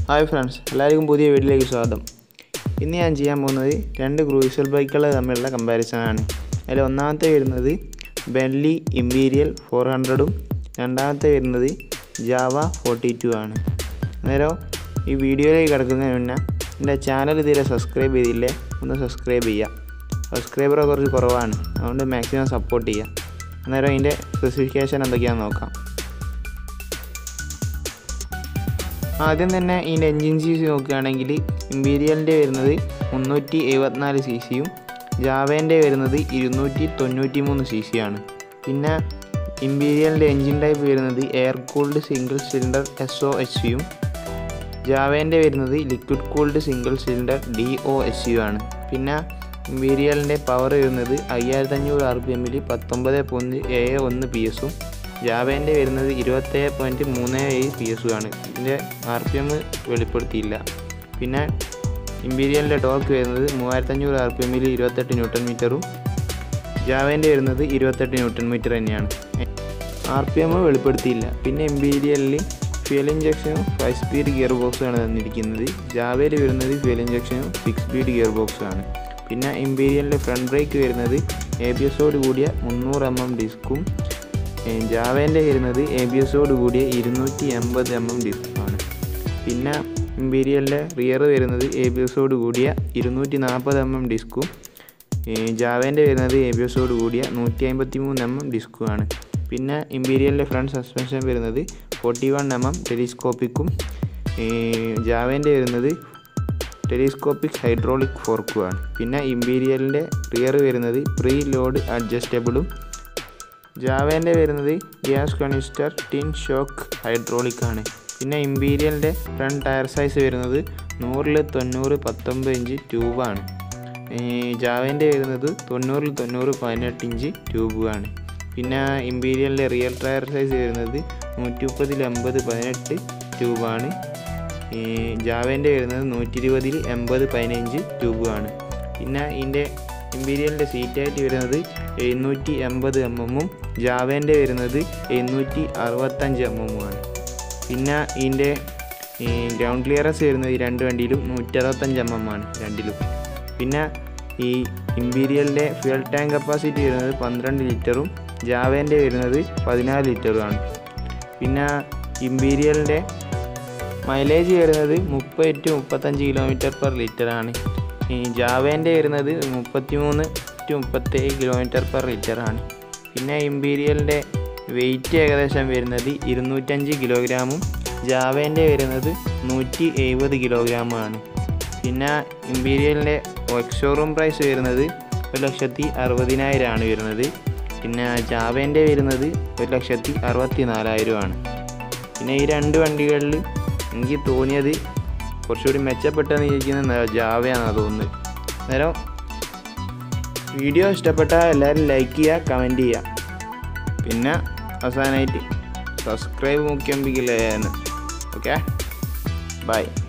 hi friends എല്ലാവർക്കും പുതിയ വീഡിയോയിലേക്ക് സ്വാഗതം ഇന്ന് ഞാൻ ചെയ്യാൻ പോകുന്നത് രണ്ട് ക്രൂസൽ ബൈക്കുകൾ തമ്മിലുള്ള കമ്പാരിസൺ ആണ് അതിൽ ഒന്നാമത്തെ വരുന്നത് ബെൻലി ഇമ്പീരിയൽ ഫോർ ഹൺഡ്രഡും രണ്ടാമത്തെ വരുന്നത് ജാവ ഫോർട്ടി ടു ആണ് അന്നേരം ഈ വീഡിയോയിലേക്ക് കിടക്കുന്നതിന് മുന്നേ എൻ്റെ ചാനൽ ഇതുവരെ സബ്സ്ക്രൈബ് ചെയ്തില്ലേ ഒന്ന് സബ്സ്ക്രൈബ് ചെയ്യുക സബ്സ്ക്രൈബർ കുറച്ച് കുറവാണ് അതുകൊണ്ട് മാക്സിമം സപ്പോർട്ട് ചെയ്യുക അന്നേരം അതിൻ്റെ സ്പെസിഫിക്കേഷൻ എന്തൊക്കെയാണെന്ന് നോക്കാം ആദ്യം തന്നെ ഇതിൻ്റെ എൻജിൻ സി സി നോക്കുകയാണെങ്കിൽ ഇമ്പീരിയലിൻ്റെ വരുന്നത് മുന്നൂറ്റി എഴുപത്തിനാല് സി സിയും ജാവേൻ്റെ വരുന്നത് ഇരുന്നൂറ്റി തൊണ്ണൂറ്റി മൂന്ന് സി സി ആണ് പിന്നെ ഇമ്പീരിയലിൻ്റെ എൻജിൻ ടൈപ്പ് വരുന്നത് air cooled single cylinder S O H സിയും ജാവേൻ്റെ വരുന്നത് liquid cooled single cylinder D O S U ആണ് പിന്നെ ഇമ്പീരിയലിൻ്റെ പവർ വരുന്നത് അയ്യായിരത്തി അഞ്ഞൂറ് ആർ പി എമ്മിൽ പത്തൊമ്പത് പോയിൻറ്റ് ഏഴ് ഒന്ന് പി എസും ജാവേൻ്റെ വരുന്നത് ഇരുപത്തേഴ് പോയിൻറ്റ് മൂന്ന് ഏഴ് പി എസും ആണ് ഇതിൻ്റെ ആർ പി എം വെളിപ്പെടുത്തിയില്ല പിന്നെ ഇമ്പീരിയലിൻ്റെ ടോർക്ക് വരുന്നത് മൂവായിരത്തഞ്ഞൂറ് ആർ പി എമ്മിൽ ഇരുപത്തെട്ട് ന്യൂട്ടൺ മീറ്ററും ജാവേൻ്റെ വരുന്നത് ഇരുപത്തെട്ട് ന്യൂട്ടൺ മീറ്റർ തന്നെയാണ് ആർ പി എം വെളിപ്പെടുത്തിയില്ല പിന്നെ ഇമ്പീരിയലിൽ ഫ്യൂൽ ഇഞ്ചക്ഷനും ഫൈവ് സ്പീഡ് ഗിയർ ബോക്സുമാണ് തന്നിരിക്കുന്നത് ജാവയിൽ വരുന്നത് ഫ്യൂൽ ഇഞ്ചക്ഷനും സിക്സ് സ്പീഡ് ഗിയർ ബോക്സുമാണ് പിന്നെ ഇമ്പീരിയലിൻ്റെ ഫ്രണ്ട് ബ്രേക്ക് വരുന്നത് എ ബി എസോട് കൂടിയ മുന്നൂറ് എം എം ഡിസ്കും ജാവേൻ്റെ വരുന്നത് എ ബി എസോട് കൂടിയ ഇരുന്നൂറ്റി എൺപത് എം എം ഡിസ്കുമാണ് പിന്നെ ഇമ്പീരിയലിൻ്റെ റിയർ വരുന്നത് എ ബി എസോട് കൂടിയ ഇരുന്നൂറ്റി നാൽപ്പത് എം എം ഡിസ്കും ജാവേൻ്റെ വരുന്നത് എ ബി എസോട് കൂടിയ നൂറ്റി അമ്പത്തി മൂന്ന് എം എം ഡിസ്കുമാണ് പിന്നെ ഇമ്പീരിയലിൻ്റെ ഫ്രണ്ട് സസ്പെൻഷൻ വരുന്നത് ഫോർട്ടി വൺ എം എം ടെലിസ്കോപ്പിക്കും ജാവേൻ്റെ വരുന്നത് ടെലിസ്കോപ്പിക് ഹൈഡ്രോളിക് ഫോർക്കുമാണ് പിന്നെ ഇമ്പീരിയലിൻ്റെ റിയർ വരുന്നത് പ്രീ ലോഡ് അഡ്ജസ്റ്റബിളും ജാവേൻ്റെ വരുന്നത് gas canister twin shock hydraulic ആണ് പിന്നെ ഇമ്പീരിയലിൻ്റെ ഫ്രണ്ട് ടയർ സൈസ് വരുന്നത് നൂറിൽ തൊണ്ണൂറ് പത്തൊമ്പത് ഇഞ്ച് ട്യൂബാണ് ജാവേൻ്റെ വരുന്നത് തൊണ്ണൂറിൽ തൊണ്ണൂറ് പതിനെട്ട് ഇഞ്ച് ട്യൂബുമാണ് പിന്നെ ഇമ്പീരിയലിൻ്റെ റിയൽ ടയർ സൈസ് വരുന്നത് നൂറ്റി മുപ്പതിൽ എൺപത് പതിനെട്ട് ട്യൂബാണ് ജാവേൻ്റെ വരുന്നത് നൂറ്റി ഇരുപതിൽ എൺപത് പതിനഞ്ച് ട്യൂബുമാണ് പിന്നെ ഇതിൻ്റെ ഇമ്പീരിയലിൻ്റെ സീറ്റായിട്ട് വരുന്നത് എഴുന്നൂറ്റി എൺപത് എം എമ്മും ജാവേൻ്റെ വരുന്നത് എഴുന്നൂറ്റി അറുപത്തഞ്ച് എം എമ്മുമാണ് പിന്നെ ഇതിൻ്റെ ഗ്രൗണ്ട് ക്ലിയറൻസ് വരുന്നത് ഈ രണ്ട് വണ്ടിയിലും നൂറ്റി അറുപത്തഞ്ച് എം എം ആണ് രണ്ടിലും പിന്നെ ഈ ഇമ്പീരിയലിൻ്റെ ഫ്യൂൽ ടാങ്ക് കപ്പാസിറ്റി വരുന്നത് പന്ത്രണ്ട് ലിറ്ററും ജാവേൻ്റെ വരുന്നത് പതിനാല് ലിറ്ററുമാണ് പിന്നെ ഇമ്പീരിയലിൻ്റെ മൈലേജ് വരുന്നത് മുപ്പത് ടു മുപ്പത്തഞ്ച് കിലോമീറ്റർ പെർ ലിറ്ററാണ് ഈ ജാവേൻ്റെ വരുന്നത് മുപ്പത്തിമൂന്ന് ടു മുപ്പത്തേഴ് കിലോമീറ്റർ പെർ ലിറ്ററാണ് പിന്നെ ഇമ്പീരിയലിൻ്റെ വെയിറ്റ് ഏകദേശം വരുന്നത് ഇരുന്നൂറ്റഞ്ച് കിലോഗ്രാമും ജാവേൻ്റെ വരുന്നത് നൂറ്റി എഴുപത് കിലോഗ്രാമുമാണ് പിന്നെ ഇമ്പീരിയലിൻ്റെ ഷോറൂം പ്രൈസ് വരുന്നത് ഒരു ലക്ഷത്തി അറുപതിനായിരമാണ് വരുന്നത് പിന്നെ ജാവേൻ്റെ വരുന്നത് ഒരു ലക്ഷത്തി അറുപത്തി നാലായിരമാണ് പിന്നെ ഈ രണ്ട് വണ്ടികളിൽ എനിക്ക് തോന്നിയത് കുറച്ചുകൂടി മെച്ചപ്പെട്ടെന്ന് ഇരിക്കുന്ന ജാവയാണെന്ന് തോന്നുന്നത് അന്നേരം വീഡിയോ ഇഷ്ടപ്പെട്ടാൽ എല്ലാവരും ലൈക്ക് ചെയ്യുക കമൻറ്റ് ചെയ്യുക പിന്നെ അവസാനമായിട്ട് സബ്സ്ക്രൈബ് മുഖ്യം ഓക്കെ ബൈ